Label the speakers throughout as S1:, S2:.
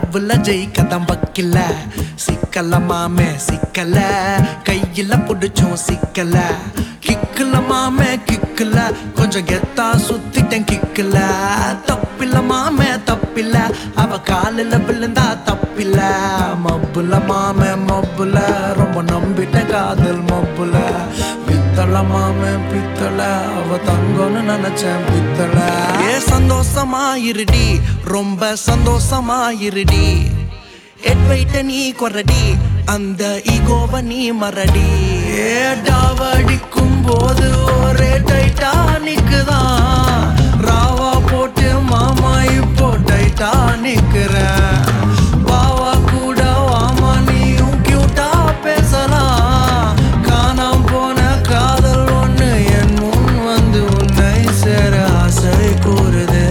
S1: லவ்ல ஜெயிக்க தான் வக்கில்ல சிக்கல மாமே சிக்கல கையில புடிச்சோம் சிக்கல கிக்கல மாமே கிக்கல கொஞ்சம் கெத்தா சுத்திட்டேன் கிக்கல தப்பில்ல மாமே தப்பில்ல அவ காலில் விழுந்தா தப்பில்ல மப்புல மாமே மப்புல ரொம்ப நம்பிட்டேன் காதல் மப்புல பித்தள மாமே பித்தள அவ தங்கம்னு நினைச்சேன் பித்தள ஏ சந்தோஷமா இருடி ரொம்ப சந்தோஷமா இருடி ஹெட் வெயிட்ட நீ கொரடி அந்த ஈகோவ நீ மறடி ஏ டாவடிக்கும் போது ஒரே டைட்டானிக்கு தான் ராவா போட்டு மாமா இப்போ டைட்டானிக்கிறேன் பாவா கூட வாமா நீயும் கியூட்டா பேசலாம் காணாம போன காதல் ஒண்ணு என் முன் வந்து உன்னை சேர ஆசை கூறுது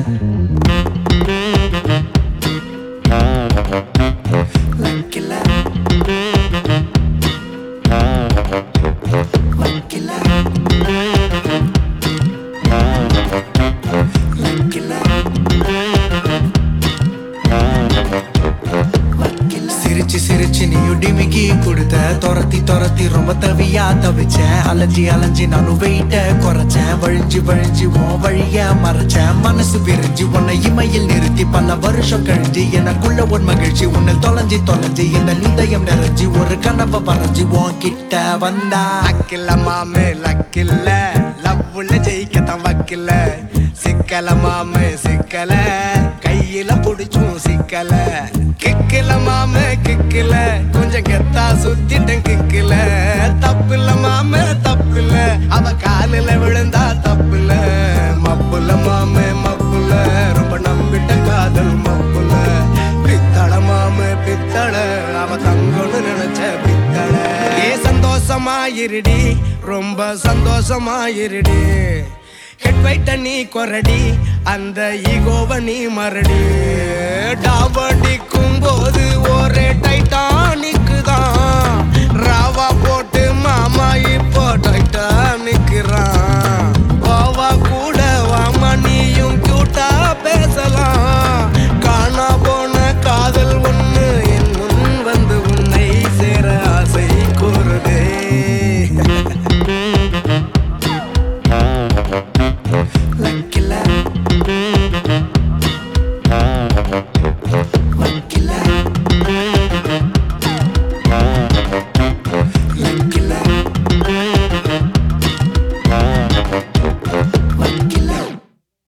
S1: Like Like சிரிச்சு சிரிச்சு நீ டிமிக்கி கொடுத்த துரத்தி துரத்தி ரொம்ப தவியா தவிச்சேன் அலைஞ்சி அலைஞ்சி நானும் வெயிட்ட குறைச்சேன் வழிஞ்சு வழிஞ்சு உன் வழிய மறைச்சேன் மனசு விரிஞ்சு உன்னை இமையில் நிறுத்தி பல வருஷம் கழிஞ்சு எனக்குள்ள உன் மகிழ்ச்சி உன்னை தொலைஞ்சி தொலைஞ்சு இந்த நிதயம் நிறைஞ்சு ஒரு கனவை பறஞ்சு உன் கிட்ட வந்தா
S2: லக்கில்ல மாமே லக்கில்ல லவ்வுல ஜெயிக்கத்தான் வக்கில்ல சிக்கல மாமே சிக்கல கையில புடிச்சும் சிக்கல கிக்கில மாமே கிக்கில கொஞ்சம் கெத்தா சுத்திட்டேன் கிக்கில தப்பில்ல மாமே தப்பில்ல அவ காலில விழுந்தா தப்பில்ல மப்புல மாமே மப்புல ரொம்ப நம்பிட்ட காதல் மப்புல பித்தள மாமே பித்தள அவ தங்கம்னு நினைச்ச பித்தள ஏ சந்தோஷமாயிருடி ரொம்ப சந்தோஷமாயிருடி ஹெட் வைட்ட நீ கொரடி அந்த ஈகோவ நீ மறடி டாவடிக்கும் போது ஒரே டைட்டா